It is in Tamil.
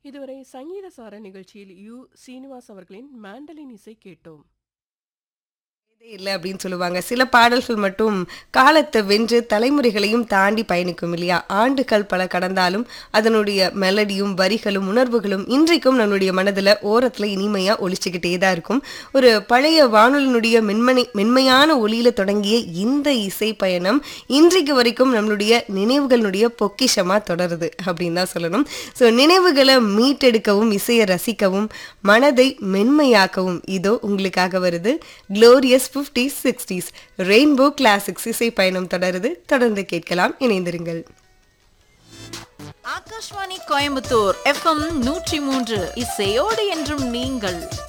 இதுவரை சங்கீத சார நிகழ்ச்சியில் யு சீனிவாஸ் அவர்களின் மேண்டலின் இசை கேட்டோம் இல்லை அப்படின்னு சொல்லுவாங்க சில பாடல்கள் மட்டும் காலத்தை வென்று தலைமுறைகளையும் தாண்டி பயணிக்கும் இல்லையா ஆண்டுகள் பல கடந்தாலும் அதனுடைய மெலடியும் வரிகளும் உணர்வுகளும் இன்றைக்கும் நம்மளுடைய மனதில் ஓரத்தில் இனிமையாக ஒழிச்சுக்கிட்டே தான் இருக்கும் ஒரு பழைய வானொலியினுடைய மென்மனை மென்மையான ஒளியில் தொடங்கிய இந்த இசை பயணம் இன்றைக்கு வரைக்கும் நம்மளுடைய நினைவுகளுடைய பொக்கிஷமாக தொடருது அப்படின்னு தான் சொல்லணும் ஸோ நினைவுகளை மீட்டெடுக்கவும் இசையை ரசிக்கவும் மனதை மென்மையாக்கவும் இதோ உங்களுக்காக வருது glorious fifties sixties rainbow classics இசை பயணம் தொடருது தொடர்ந்து கேட்கலாம் இணைந்திருங்கள் ஆகாஷ்வாணி கோயம்புத்தூர் எஃப்எம் நூற்றி மூன்று இசையோடு என்றும் நீங்கள்